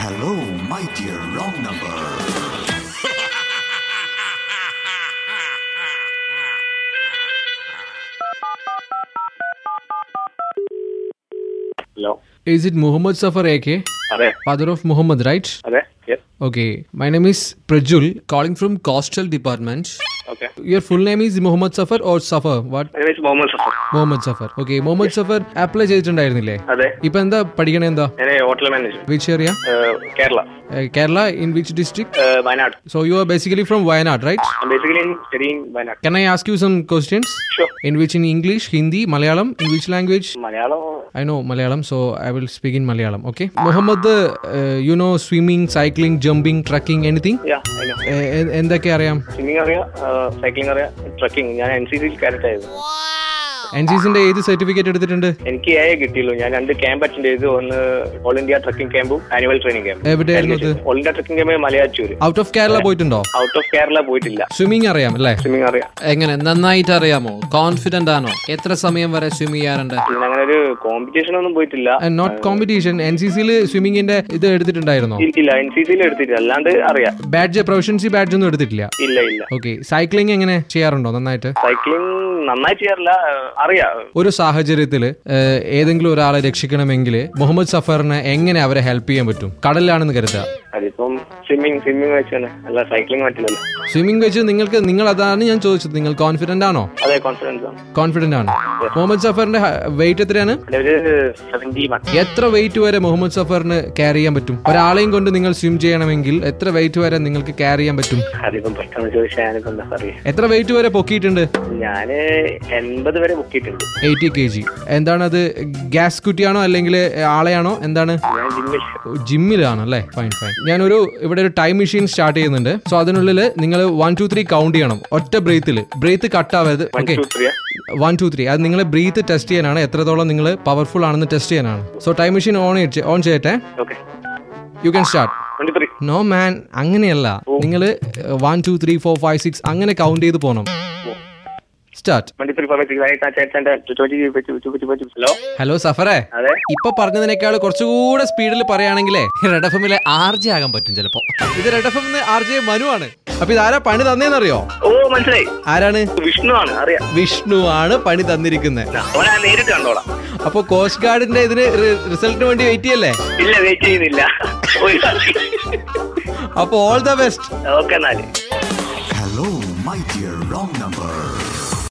Hello, my dear wrong number. Hello Is it Muhammad Safar AK, അതെ father of Muhammad, right? അതെ yes Okay, my name is Prajul, calling from Coastal Department. Okay Your full name is Muhammad Safar or Safar? What? Muhammad Safar Muhammad Safar okay Muhammad Safar apply ചെയ്തിട്ടുണ്ടായിരുന്നില്ലേ അതെ ഇപ്പൊ എന്താ പഠിക്കണേ എന്താ ഞാൻ hotel manager which area Kerala Kerala in which district uh, Wayanad so you are basically from Wayanad right basically study in Wayanad Can I ask you some questions? Sure. In which in English, Hindi, Malayalam, in which language? Malayalam I know Malayalam, so I will speak in Malayalam. Okay. Muhammad, uh, you know swimming, cycling, jumping, trekking, anything? Yeah അതിനോ Eh, en- എന്തൊക്കെ അറിയാം swimming അറിയാം cycling അറിയാം trekking ഞാൻ N C സിയിൽ cadet ആയിരുന്നു N C സിന്റെ ഏത് സർട്ടിഫിക്കറ്റ് എടുത്തിട്ടുണ്ട് എനിക്ക് എ കിട്ടിയുള്ളൂ ഞാൻ രണ്ട് ക്യാമ്പ് അറ്റൻഡ് ചെയ്തു ഒന്ന് ഓൾ ഇന്ത്യ ട്രക്കിംഗ് ക്യാമ്പും ആനുവൽ ട്രെയിനിങ് ക്യാമ്പ് എവിടെയായിരുന്നു അത് all India trekking camp Malayattoor out of Kerala പോയിട്ടുണ്ടോ ഔട്ട് ഓഫ് കേരള പോയിട്ടില്ല സ്വിമ്മിങ് അറിയാം അല്ലേ സ്വിമ്മിങ് അറിയാം എങ്ങനെ നന്നായിട്ട് അറിയാമോ കോൺഫിഡന്റ് ആണോ എത്ര സമയം വരെ സ്വിം ചെയ്യാറുണ്ട് പിന്നെ അങ്ങനെ ഒരു കോമ്പറ്റീഷൻ ഒന്നും പോയിട്ടില്ല നോട്ട് കോമ്പറ്റീഷൻ എൻ സി സിയിൽ സ്വിമ്മിങ്ങിന്റെ ഇത് എടുത്തിട്ടുണ്ടായിരുന്നോ ഇ- ഇല്ല എൻ സി സിയിൽ എടുത്തിട്ടില്ല അല്ലാണ്ട് അറിയാം ബാഡ്ജ് പ്രൊഫഷൻസി ബാഡ്ജ് ഒന്നും എടുത്തിട്ടില്ല ഇല്ല ഇല്ല ഓക്കെ സൈക്ലിംഗ് എങ്ങനെ ചെയ്യാറുണ്ടോ നന്നായിട്ട് സൈക്ലിംഗ് നന്നായി ചെയ്യാറില്ല ഏഹ്, അറിയാം ഒരു സാഹചര്യത്തിൽ ഏതെങ്കിലും ഒരാളെ രക്ഷിക്കണമെങ്കിൽ മുഹമ്മദ് സഫറിനെ എങ്ങനെ അവരെ ഹെൽപ്പ് ചെയ്യാൻ പറ്റും കടലിലാണെന്ന് കരുതുക അതിപ്പം സ്വിമ്മിങ് സ്വിമ്മിങ് വെച്ചാണ് അല്ല സൈക്ലിംഗ് പറ്റില്ലല്ലോ സ്വിമ്മിംഗ് വെച്ച് നിങ്ങൾക്ക് നിങ്ങൾ അതാണ് ഞാൻ ചോദിച്ചത് നിങ്ങൾ കോൺഫിഡന്റ് ആണോ അതെ കോൺഫിഡൻസ് ആണ് കോൺഫിഡന്റ് ആണ് മുഹമ്മദ് സഫറിന്റെ വെയിറ്റ് എത്രയാണ് അതിന്റെ ഒരു സെവന്റി വൺ എത്ര വെയിറ്റ് വരെ മുഹമ്മദ് സഫറിന് ക്യാരി ചെയ്യാൻ പറ്റും ഒരാളെയും കൊണ്ട് നിങ്ങൾ സ്വിം ചെയ്യണമെങ്കിൽ എത്ര വെയിറ്റ് വരെ നിങ്ങൾക്ക് ക്യാരി ചെയ്യാൻ പറ്റും അതിപ്പം പെട്ടെന്ന് ചോദിച്ചാൽ ഞാനിപ്പോ എന്താ പറയാ എത്ര വെയിറ്റ് വരെ പൊക്കിയിട്ടുണ്ട് ഞാന് എൺപത് വരെ ബുക്ക് ചെയ്തിട്ടുണ്ട് എയ്റ്റി കെ ജി എന്താണത് ഗ്യാസ് കുറ്റിയാണോ അല്ലെങ്കിൽ ആളെയാണോ എന്താണ് ഞാൻ ജിമ്മിൽ ജിമ്മിലാണ് അല്ലേ ഫൈൻ ഫൈൻ ഞാനൊരു ഇവിടെ ഒരു ടൈം മെഷീൻ സ്റ്റാർട്ട് ചെയ്യുന്നുണ്ട് സോ അതിനുള്ളിൽ നിങ്ങൾ വൺ ടു ത്രീ കൗണ്ട് ചെയ്യണം ഒറ്റ ബ്രീത്തിൽ ബ്രീത്ത് കട്ടാവരുത് okay two three one two three അത് നിങ്ങൾ ബ്രീത്ത് ടെസ്റ്റ് ചെയ്യാനാണ് എത്രത്തോളം നിങ്ങൾ പവർഫുൾ ആണെന്ന് ടെസ്റ്റ് ചെയ്യാനാണ് so time machine on on ചെയ്യട്ടെ okay you can start twenty three no man അങ്ങനെയല്ല നിങ്ങൾ one two three four five six അങ്ങനെ കൗണ്ട് ചെയ്ത് പോകണം start twenty three four twenty hello hello സഫറേ അതെ ഇപ്പൊ പറഞ്ഞതിനേക്കാൾ കുറച്ചുകൂടെ സ്പീഡിൽ പറയുകയാണെങ്കിലേ റെഡ് എഫ് എമ്മിലെ ആർ ജെ ആകാൻ പറ്റും ചിലപ്പോ ഇത് red F M R J Manu ആണ് അപ്പൊ ഇതാരാ പണി തന്നേന്നറിയോ ഓ മനസ്സിലായി ആരാണ് വിഷ്ണു ആണ് അറിയാം വിഷ്ണു ആണ് പണി തന്നിരിക്കുന്നത് അവനെ ഞാൻ നേരിട്ട് കണ്ടോളാം അപ്പൊ കോസ്റ്റ് ഗാർഡിന്റെ ഇതിന് റിസൾട്ടിന് വേണ്ടി വെയിറ്റ് ചെയ്യല്ലേ ഇല്ല വെയിറ്റ് ചെയ്യുന്നില്ല അപ്പൊ ഓൾ ദ ബെസ്റ്റ് ഓക്കെ എന്നാല് Hello, my dear wrong number.